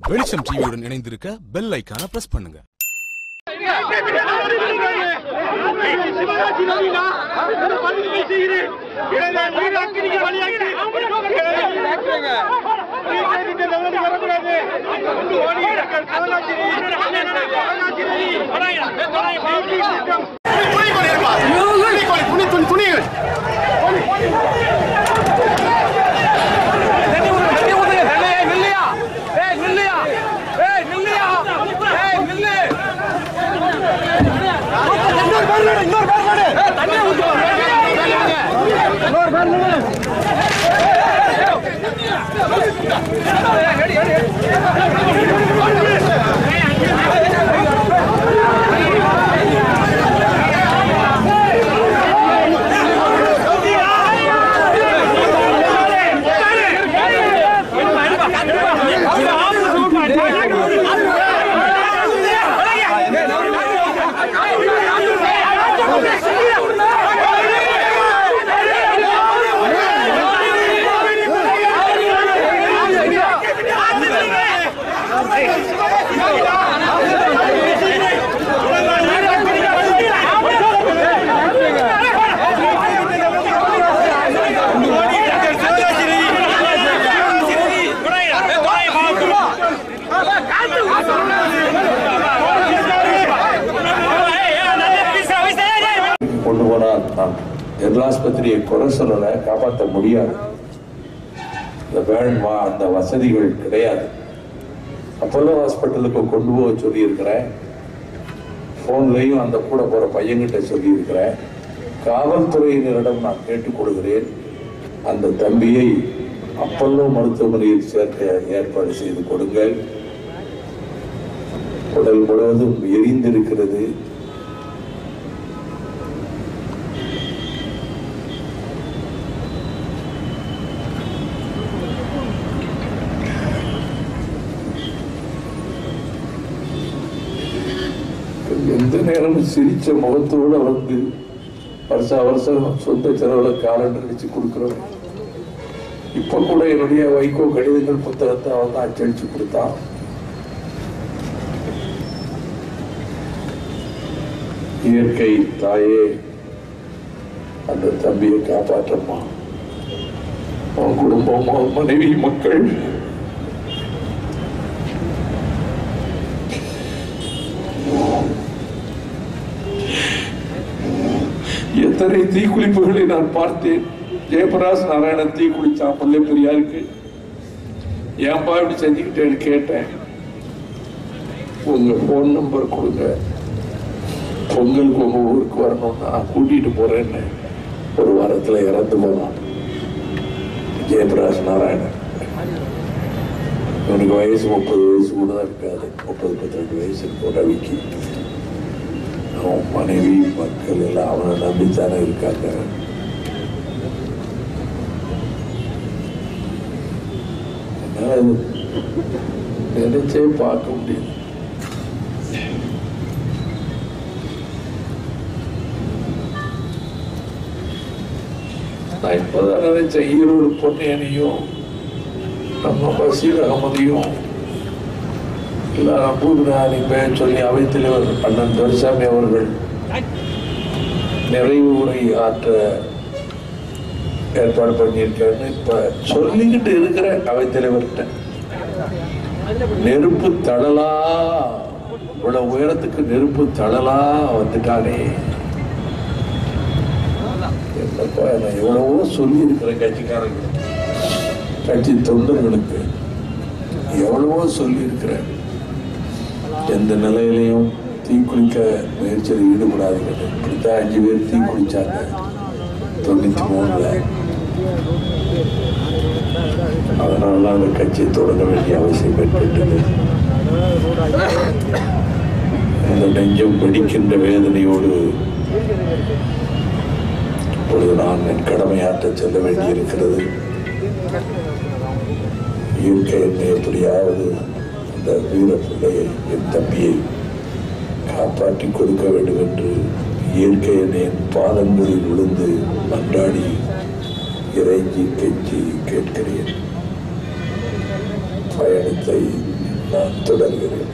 வெளிச்சம் டிவியுடன் இணைந்திருக்க பெல் ஐக்கான பிரஸ் பண்ணுங்க கொண்டு போனால் நான் எல்லா ஆஸ்பத்திரியை குறை சொல்லலை காப்பாற்ற முடியாது இந்த வேணுமா அந்த வசதிகள் கிடையாது அப்போலோ ஹாஸ்பிட்டலுக்கு கொண்டு போக சொல்லியிருக்கிறேன் ஃபோன்லையும் அந்த கூட போகிற பையன்கிட்ட சொல்லியிருக்கிறேன் காவல்துறையினரிடம் நான் கேட்டுக்கொள்கிறேன் அந்த தம்பியை அப்பல்லோ மருத்துவமனையில் சேர்க்க ஏற்பாடு செய்து கொடுங்கள் உடல் முழுவதும் எரிந்திருக்கிறது எந்த நேரமும் சிரிச்ச முகத்தோட வந்து வருஷா வருஷம் சொந்த செலவுல காலண்டர் அடிச்சு கொடுக்குறோம் இப்ப கூட என்னுடைய வைகோ கடிதங்கள் புத்தகத்தை அவன் தான் அச்சடிச்சு கொடுத்தான் இயற்கை தாயே அந்த தம்பியை காப்பாற்றம்மா அவன் குடும்பம் அவன் மனைவி மக்கள் எத்தனை தீக்குளிப்புகளை நான் பார்த்தேன் ஜெயபிரகாஷ் நாராயணன் தீ குளிச்சான் பல்லே பெரியாருக்கு ஏன்பா இப்படி செஞ்சுக்கிட்டேன்னு கேட்டேன் உங்க போன் நம்பர் கொடுங்க பொங்கலுக்கு உங்க ஊருக்கு வரணும்னா கூட்டிட்டு போறேன்னு ஒரு வாரத்துல இறந்து போனான் ஜெயபிரகாஷ் நாராயணன் இவனுக்கு வயசு முப்பது வயசு கூட தான் இருக்காது முப்பது முப்பத்தி வயசு இருக்கும் ரவிக்கு அவன் மனைவி மக்கள் எல்லாம் அவனை நம்பித்தானே இருக்காங்க என்னால அது நினைச்சே பார்க்க முடியும் நான் இப்பதான் நினைச்சேன் ஈரோடு பொன்னியனையும் நம்ம பசீர் அகமதியும் இல்லை பூமிநாதி பெயர் சொல்லி அவைத்தலைவர் அண்ணன் துரைசாமி அவர்கள் நிறைவு உரை ஆற்ற ஏற்பாடு பண்ணியிருக்காருன்னு இப்ப சொல்லிக்கிட்டு இருக்கிற அவைத்தலைவர்கிட்ட நெருப்பு தழலா இவ்வளவு உயரத்துக்கு நெருப்பு தழலா வந்துட்டானே என்னப்பா நான் எவ்வளவோ சொல்லி இருக்கிறேன் கட்சிக்காரங்களுக்கு கட்சி தொண்டர்களுக்கு எவ்வளவோ சொல்லி இருக்கிறேன் எந்த நிலையிலையும் தீக்குளிக்க முயற்சியில் ஈடுபடாதீங்க இப்படித்தான் அஞ்சு பேர் தீ குளிச்சாங்க தொண்ணூத்தி மூணுல அதனால அந்த கட்சியை தொடங்க வேண்டிய அவசியம் ஏற்பட்டது இந்த நெஞ்சம் வெடிக்கின்ற வேதனையோடு இப்பொழுது நான் என் கடமையாற்ற செல்ல வேண்டியிருக்கிறது இயற்கை என்னை எப்படியாவது அந்த வீர பிள்ளையை என் தம்பியை காப்பாற்றி கொடுக்க வேண்டும் என்று இயற்கை என்னை என் பாதங்களில் விழுந்து மன்றாடி இறைஞ்சி கெஞ்சி கேட்கிறேன் பயணத்தை நான் தொடர்கிறேன்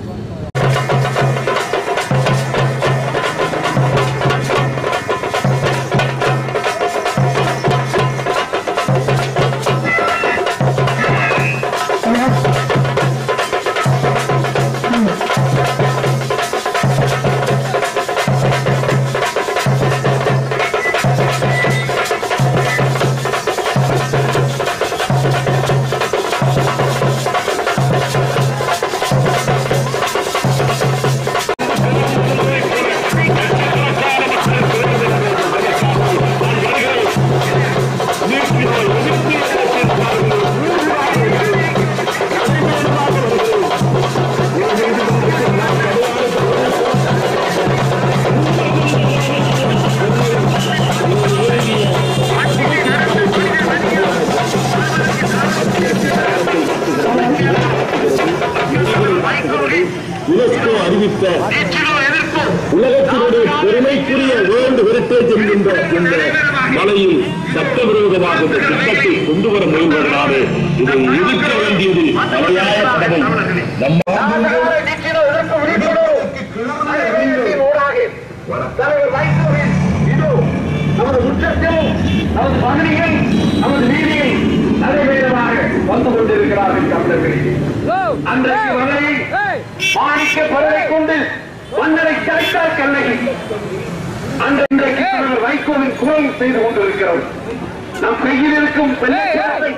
யுனெஸ்கோ அறிவித்த உலகத்தினுடைய பெருமைக்குரிய வேர்ல்டு ஹெரிட்டேஜ் என்கின்ற இந்த மலையில் சட்டவிரோதமாக இந்த திட்டத்தை கொண்டு வர முயல்வதனாலே இதை எதிர்க்க வேண்டியது தலையாய கடமை நம்ம தலைவர் வைகோவின் இதோ நமது உச்சத்தில் நமது பகுதியில் நமது வீதியில் நடைபெறமாக வந்து கொண்டிருக்கிறார்கள் தமிழர்கள் அன்றைக்கு மதுரையில் மாணிக்க பறவை கொண்டு மன்னரை கிடைத்தால் கண்ணகி அன்றைக்கு தலைவர் வைகோவின் கோயில் செய்து கொண்டிருக்கிறோம் நம் கையில் இருக்கும் பெண்ணை